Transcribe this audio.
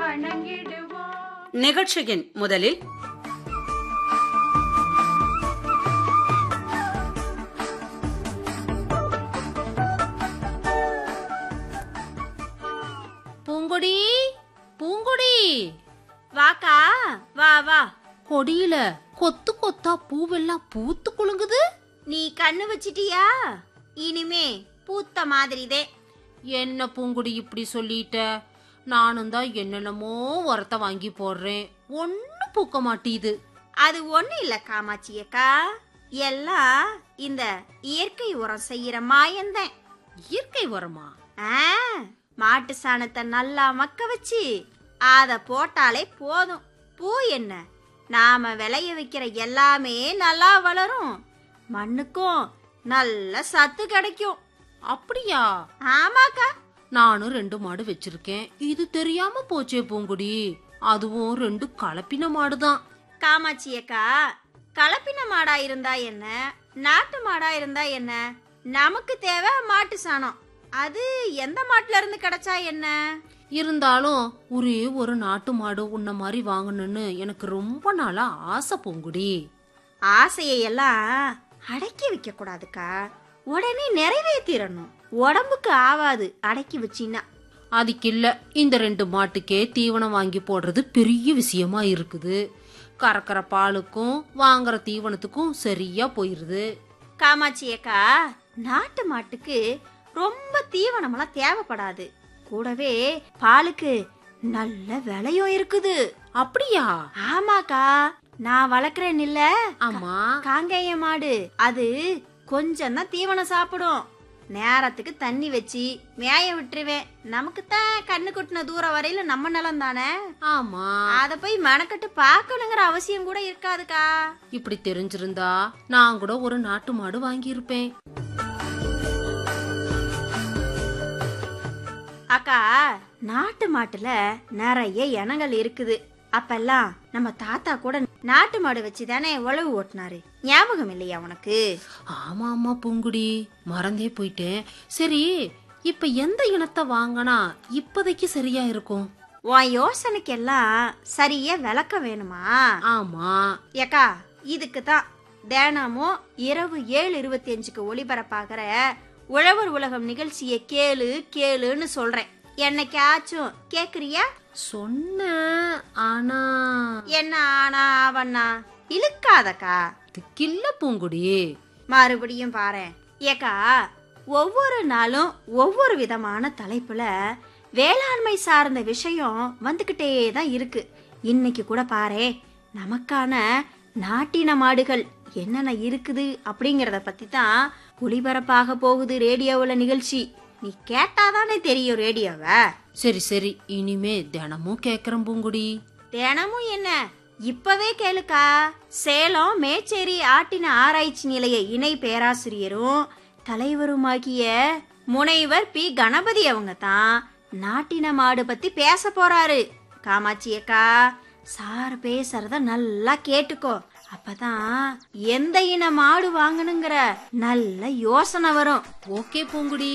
வணங்கிடுவோம் நிகழ்ச்சியின் முதலில் பூங்கொடி பூங்கொடி வாக்கா வா வா கொடியில கொத்து கொத்தா பூவெல்லாம் பூத்து குலுங்குது நீ கண்ணு வச்சிட்டியா இனிமே பூத்த மாதிரிதே என்ன பூங்குடி இப்படி சொல்லிட்ட நானும் தான் என்னென்னமோ உரத்த வாங்கி போடுறேன் ஒன்னும் பூக்க மாட்டீது அது ஒண்ணு இல்ல காமாட்சி அக்கா எல்லாம் இந்த இயற்கை உரம் செய்யற மாயந்தேன் இயற்கை உரமா ஆ, மாட்டு சாணத்தை நல்லா மக்க வச்சு அத போட்டாலே போதும் பூ என்ன நாம விளைய வைக்கிற எல்லாமே நல்லா வளரும் மண்ணுக்கும் நல்ல சத்து கிடைக்கும் அப்படியா ஆமாக்கா நானும் ரெண்டு மாடு வச்சிருக்கேன் இது தெரியாம போச்சே பூங்குடி அதுவும் ரெண்டு கலப்பின மாடுதான் காமாட்சி அக்கா கலப்பின மாடா இருந்தா என்ன நாட்டு மாடா இருந்தா என்ன நமக்கு தேவை மாட்டு சாணம் அது எந்த மாட்டுல இருந்து கிடைச்சா என்ன இருந்தாலும் ஒரே ஒரு நாட்டு மாடு உன்ன மாதிரி வாங்கணும்னு எனக்கு ரொம்ப நாளா ஆசை பூங்குடி ஆசையை எல்லாம் அடக்கி வைக்க கூடாதுக்கா உடனே நிறைவேற்றிடணும் உடம்புக்கு ஆவாது அடக்கி வச்சின்னா அதுக்கு இல்ல இந்த ரெண்டு மாட்டுக்கே தீவனம் வாங்கி போடுறது பெரிய விஷயமா இருக்குது கறக்கிற பாலுக்கும் வாங்குற தீவனத்துக்கும் சரியா போயிருது காமாட்சி அக்கா நாட்டு மாட்டுக்கு ரொம்ப தீவனமெல்லாம் தேவைப்படாது கூடவே பாலுக்கு நல்ல விலையும் இருக்குது அப்படியா ஆமாக்கா நான் வளர்க்குறேன் இல்ல ஆமா காங்கேய மாடு அது கொஞ்சம் தான் தீவனம் சாப்பிடும் நேரத்துக்கு தண்ணி வச்சு மேய விட்டுருவேன் நமக்கு தான் கண்ணு கொட்டின தூரம் வரையில நம்ம நிலம் தானே ஆமா அத போய் மெனக்கட்டு பார்க்கணுங்கிற அவசியம் கூட இருக்காதுக்கா இப்படி தெரிஞ்சிருந்தா நான் கூட ஒரு நாட்டு மாடு வாங்கியிருப்பேன் அக்கா நாட்டு மாட்டுல நிறைய இனங்கள் இருக்குது அப்பெல்லாம் நம்ம தாத்தா கூட நாட்டு மாடு வச்சு தானே உழவு ஓட்டினாரு ஞாபகம் இல்லையா உனக்கு ஆமா ஆமா பூங்குடி மறந்தே போயிட்டேன் சரி இப்ப எந்த இனத்தை வாங்கினா இப்போதைக்கு சரியா இருக்கும் உன் யோசனைக்கெல்லாம் சரியா விளக்க வேணுமா ஆமா ஏக்கா இதுக்கு தான் தினமும் இரவு ஏழு இருபத்தி அஞ்சுக்கு ஒளிபரப்பாகிற உழவர் உலகம் நிகழ்ச்சியை கேளு கேளுன்னு சொல்றேன் என்னைக்காச்சும் கேக்குறியா சொன்ன ஆனா என்ன ஆனா ஆவண்ணா இழுக்காதக்கா இதுக்கில்ல பூங்குடி மறுபடியும் பாரேன் ஏக்கா ஒவ்வொரு நாளும் ஒவ்வொரு விதமான தலைப்புல வேளாண்மை சார்ந்த விஷயம் வந்துகிட்டே தான் இருக்கு இன்னைக்கு கூட பாரே நமக்கான நாட்டின மாடுகள் என்னென்ன இருக்குது அப்படிங்கறத பத்தி தான் ஒளிபரப்பாக போகுது ரேடியோவுல நிகழ்ச்சி நீ கேட்டாதானே தெரியும் ரேடியோவை சரி சரி இனிமே தினமும் கேக்குறேன் பூங்குடி தினமும் என்ன இப்பவே கேளுக்கா சேலம் மேச்சேரி ஆட்டின ஆராய்ச்சி நிலைய இணை பேராசிரியரும் தலைவருமாகிய முனைவர் பி கணபதி அவங்க தான் நாட்டின மாடு பத்தி பேச போறாரு காமாட்சி அக்கா சார் பேசுறத நல்லா கேட்டுக்கோ அப்பதான் எந்த இன மாடு வாங்கணுங்கிற நல்ல யோசனை வரும் ஓகே பூங்குடி